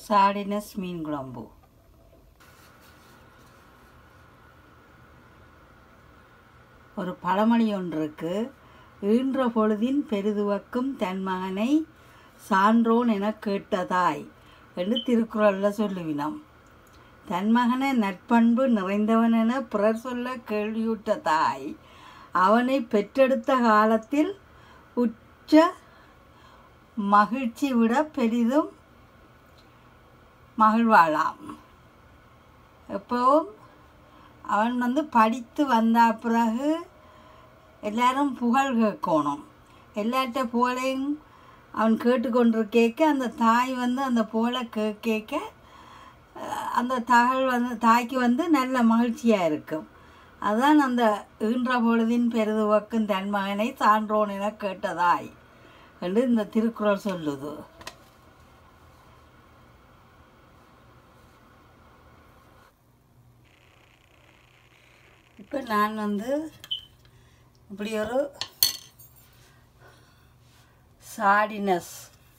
சாடினஸ் மீன் குழம்பு ஒரு பழமொழி ஒன்று இருக்கு ஈன்ற பொழுதின் பெரிதுவக்கும் தன் மகனை சான்றோன் என கேட்டதாய் என்று திருக்குறளில் சொல்லுவினோம் தன் மகனை நற்பண்பு நிறைந்தவன் என பிறர் சொல்ல கேள்வியுற்ற தாய் அவனை பெற்றெடுத்த காலத்தில் உச்ச மகிழ்ச்சி விட பெரிதும் மகிழ்வாளாம் எப்பவும் அவன் வந்து படித்து வந்த பிறகு எல்லாரும் புகழ் கேட்கணும் எல்லார்ட்ட புகழையும் அவன் கேட்டுக்கொண்டிருக்கேக்க அந்த தாய் வந்து அந்த புகழை கே கேட்க அஹ், அந்த தகவல் வந்து தாய்க்கு வந்து நல்ல மகிழ்ச்சியாக இருக்கும் அதான் அந்த ஈன்ற பொழுதின் பெரிதுவக்கும் தன் மகனை சான்றோன் என கேட்டதாய் என்று இந்த திருக்குறள் சொல்லுது இப்போ நான் வந்து இப்படி ஒரு சாடினஸ்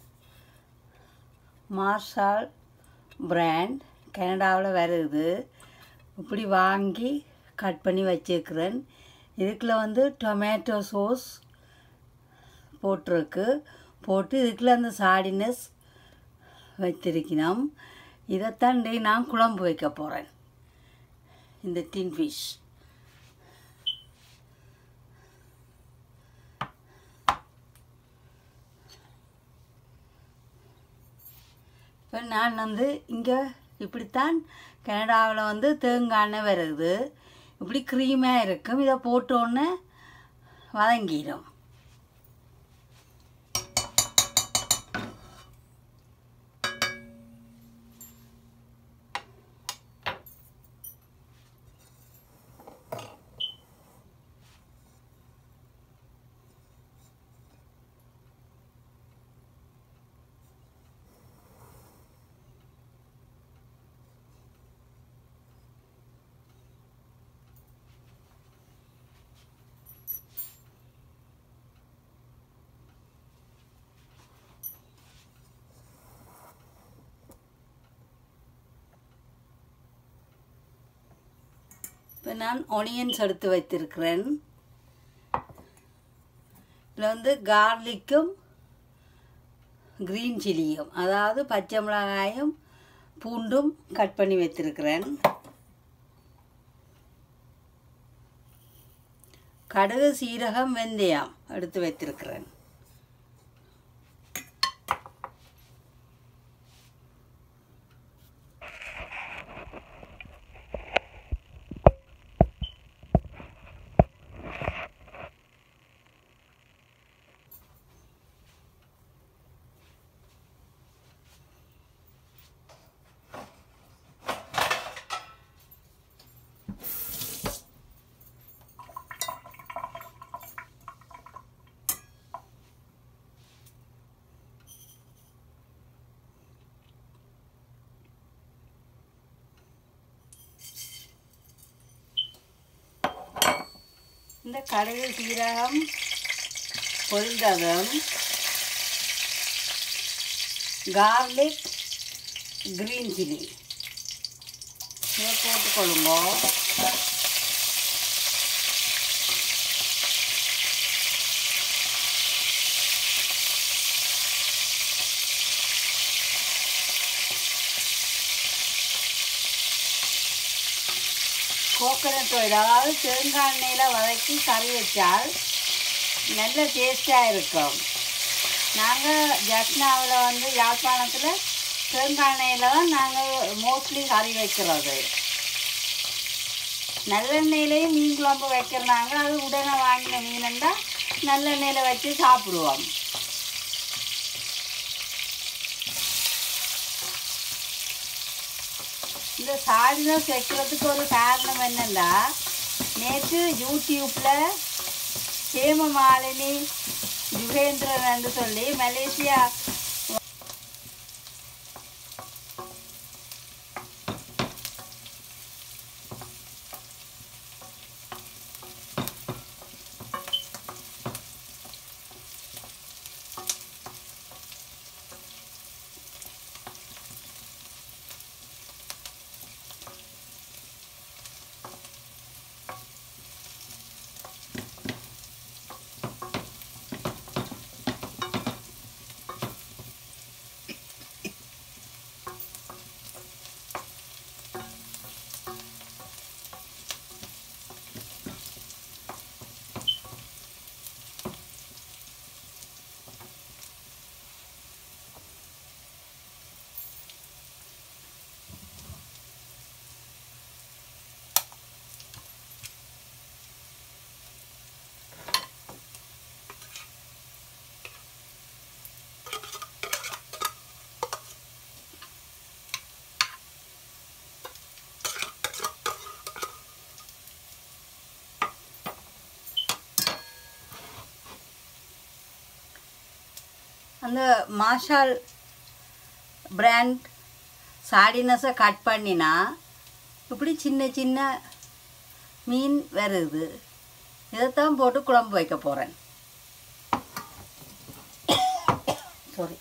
மார்ஷால் பிராண்ட் கனடாவில் வருது இப்படி வாங்கி கட் பண்ணி வச்சுருக்கிறேன் இதுக்குள்ள வந்து டொமேட்டோ சோஸ் போட்டிருக்கு போட்டு இதுக்குள்ள அந்த சாடினஸ் வைத்திருக்கணும் இதைத்தான் டே நான் குழம்பு வைக்க போகிறேன் இந்த டின் ஃபிஷ் இப்போ நான் வந்து இங்கே இப்படித்தான் கனடாவில் வந்து தேங்காய் எண்ணெய் வருது இப்படி க்ரீமாக இருக்கும் இதை போட்டோன்னே வதங்கிடும் இப்போ நான் ஒனியன்ஸ் எடுத்து வைத்திருக்கிறேன் இதில் வந்து கார்லிக்கும் க்ரீன் சில்லியும் அதாவது பச்சை மிளகாயும் பூண்டும் கட் பண்ணி வைத்திருக்கிறேன் கடுகு சீரகம் வெந்தயம் எடுத்து வைத்திருக்கிறேன் இந்த கடுகு சீரகம் பொரிந்ததும் கார்லிக் க்ரீன் சில்லி இதை போட்டுக்கொள்ளுங்கோ கோகனட் ஆயில் அதாவது தேங்காய் எண்ணெயில் வதக்கி கறி வச்சால் நல்ல டேஸ்டாக இருக்கும் நாங்கள் ஜட்னாவில் வந்து யாழ்ப்பாணத்தில் தேங்காய் எண்ணெயில் தான் நாங்கள் மோஸ்ட்லி கறி வைக்கிறது நல்லெண்ணெயிலையும் மீன் குழம்பு வைக்கிறாங்க அது உடனே வாங்கின மீனுண்டா நல்லெண்ணெயில் வச்சு சாப்பிடுவோம் இந்த சாடினம் வைக்கிறதுக்கு ஒரு காரணம் என்னன்னா நேற்று யூடியூப்பில் ஹேமமாலினி யுகேந்திரன் என்று சொல்லி மலேசியா அந்த மாஷால் பிராண்ட் சாடினஸை கட் பண்ணினா இப்படி சின்ன சின்ன மீன் வருது இதைத்தான் போட்டு குழம்பு வைக்க போகிறேன் சாரி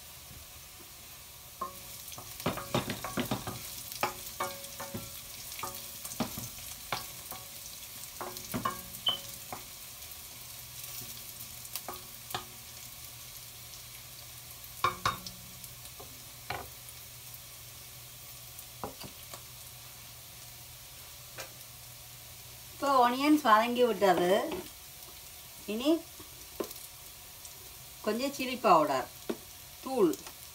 இப்போ ஒனியன்ஸ் வதங்கி விட்டது இனி கொஞ்சம் சில்லி பவுடர் தூள்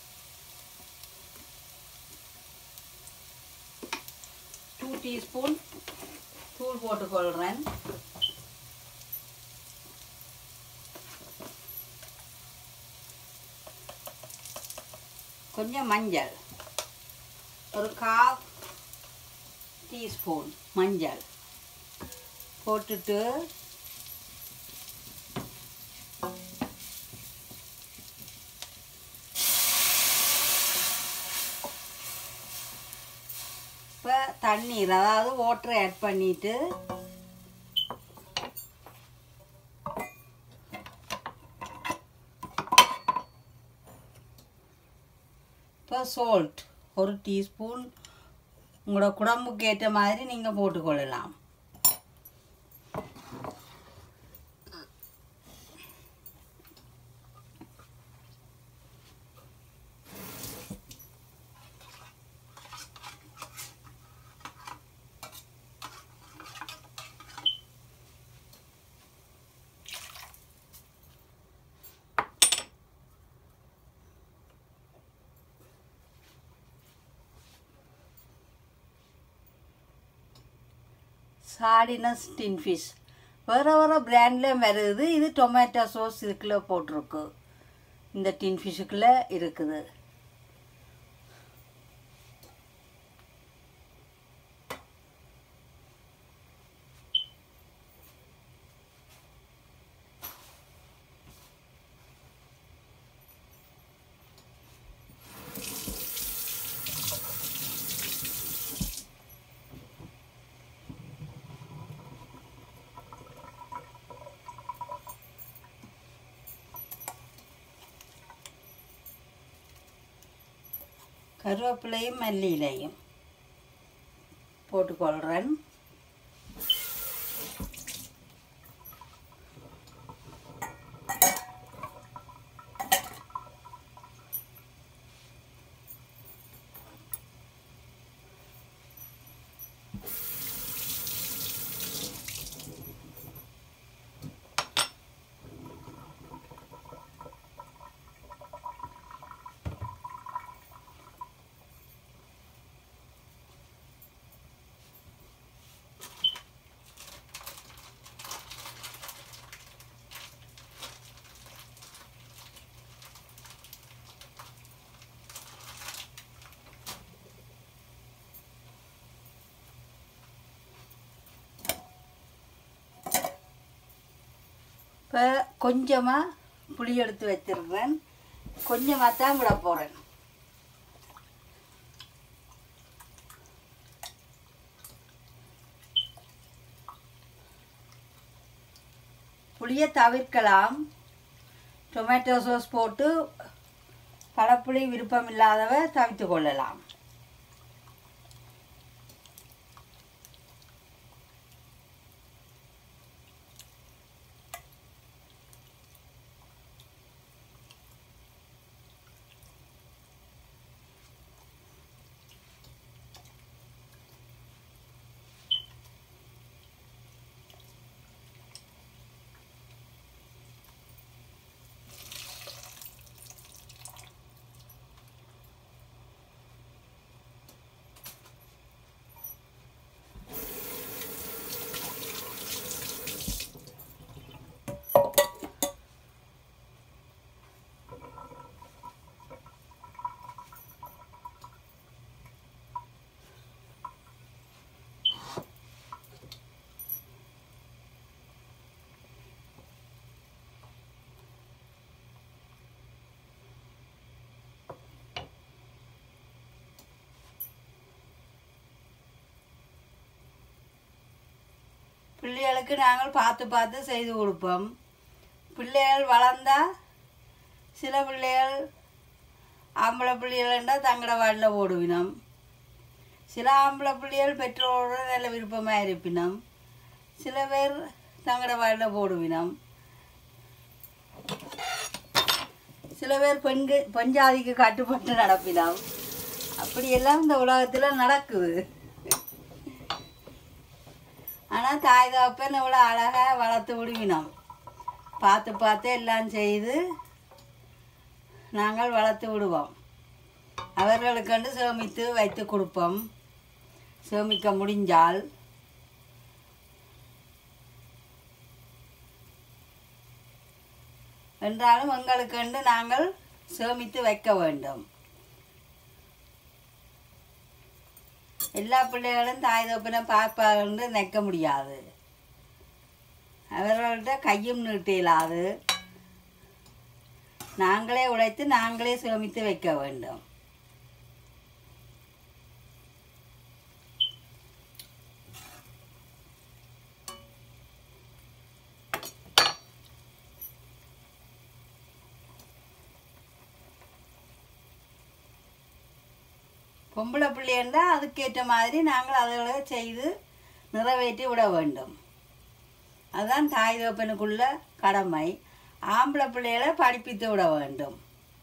டூ டீஸ்பூன் தூள் போட்டுக்கொள்கிறேன் கொஞ்சம் மஞ்சள் ஒரு கால் டீஸ்பூன் மஞ்சள் போட்டுட்டு இப்போ தண்ணீர் அதாவது வாட்டர் ஆட் பண்ணிட்டு இப்போ சால்ட் ஒரு டீஸ்பூன் உங்களோட குழம்புக்கு ஏற்ற மாதிரி நீங்கள் போட்டுக்கொள்ளலாம் சாடினஸ் டின் ஃபிஷ் வேறு வேறு பிராண்ட்லேயும் வருது இது டொமேட்டோ சாஸ் இதுக்குள்ளே போட்டிருக்கு இந்த டின் ஃபிஷ்ஷுக்குள்ளே இருக்குது கருவேப்பிலையும் மல்லியிலையும் போட்டுக்கொள்கிறேன் இப்போ கொஞ்சமாக புளி எடுத்து வச்சிருக்கிறேன் கொஞ்சமாக தான் விட போகிறேன் புளியை தவிர்க்கலாம் டொமேட்டோ சாஸ் போட்டு பழப்புளி விருப்பம் இல்லாதவ தவிர்த்து கொள்ளலாம் பிள்ளைகளுக்கு நாங்கள் பார்த்து பார்த்து செய்து கொடுப்போம் பிள்ளைகள் வளர்ந்தா சில பிள்ளைகள் ஆம்பளை பிள்ளைகள்ண்டா தங்கட வாடில் ஓடுவினோம் சில ஆம்பளை பிள்ளைகள் பெற்றோரோட நல்ல விருப்பமாக இருப்பினோம் சில பேர் தங்கட வாடில் போடுவினோம் சில பேர் பெண்கு பெஞ்சாதிக்கு கட்டுப்பட்டு நடப்பினோம் அப்படியெல்லாம் இந்த உலகத்தில் நடக்குது ஆனால் தாய் தகப்பன் இவ்வளோ அழகாக வளர்த்து விடுவினோம் பார்த்து பார்த்து எல்லாம் செய்து நாங்கள் வளர்த்து விடுவோம் அவர்களுக்கென்று சேமித்து வைத்து கொடுப்போம் சேமிக்க முடிஞ்சால் என்றாலும் எங்களுக்கென்று நாங்கள் சேமித்து வைக்க வேண்டும் எல்லா பிள்ளைகளும் தாய் தப்பனை பார்ப்பார்கள் என்று நினைக்க முடியாது அவர்கள்ட்ட கையும் நீட்ட இயலாது நாங்களே உழைத்து நாங்களே சேமித்து வைக்க வேண்டும் பொம்பளை பிள்ளைன்னா அதுக்கேற்ற மாதிரி நாங்கள் அதுகளை செய்து நிறைவேற்றி விட வேண்டும் அதுதான் தாய் தகப்பனுக்குள்ள கடமை ஆம்பளை பிள்ளைகளை படிப்பித்து விட வேண்டும்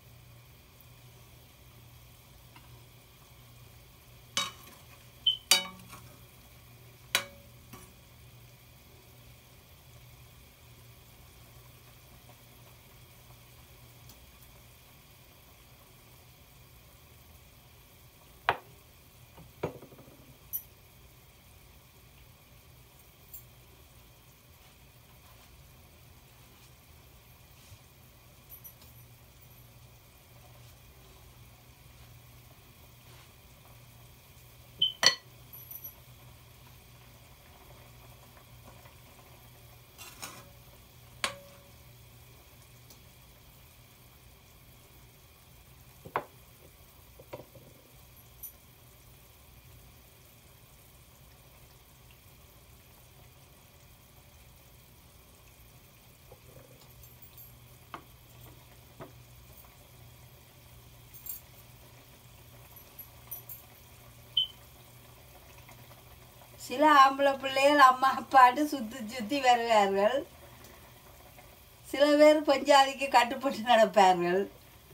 சில ஆம்பளை பிள்ளைகள் அம்மா அப்பாட்டு சுற்றி சுற்றி வருவார்கள் சில பேர் பஞ்சாதிக்கு கட்டுப்பட்டு நடப்பார்கள்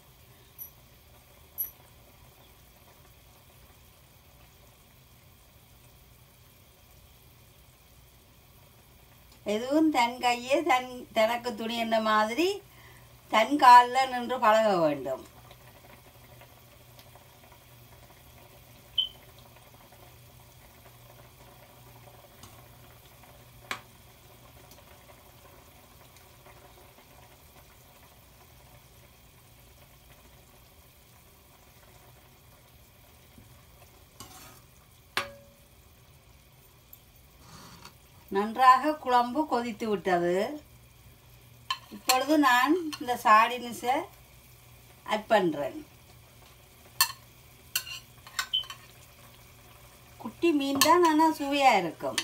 எதுவும் தன் கையே தன் தனக்கு துணி என்ற மாதிரி தன் காலில் நின்று பழக வேண்டும் நன்றாக குழம்பு கொதித்து விட்டது இப்பொழுது நான் இந்த சாடினிஸை ஆட் பண்ணுறேன் குட்டி மீன் தான் ஆனால் சுவையாக இருக்கும்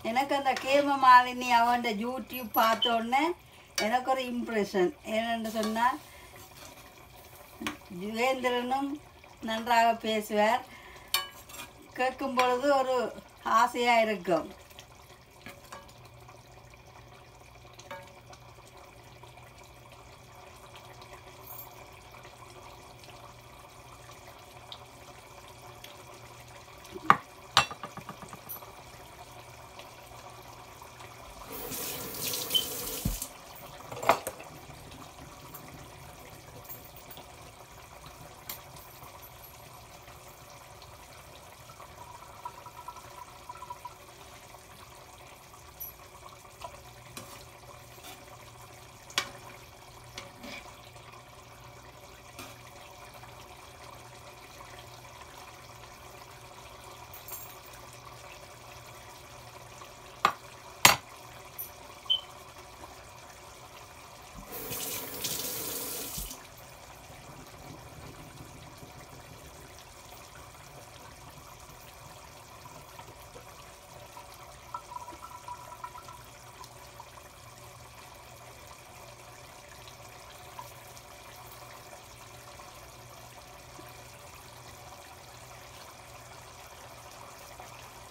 எனக்கு அந்த கேம மாலினி அவன் யூடியூப் பார்த்த உடனே எனக்கு ஒரு இம்ப்ரெஷன் ஏனென்று சொன்னால் ஜுவேந்திரனும் நன்றாக பேசுவார் கேட்கும் பொழுது ஒரு ஆசையாக இருக்கும்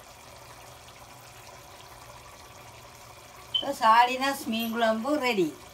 சாடினா மீன் குழம்பு ரெடி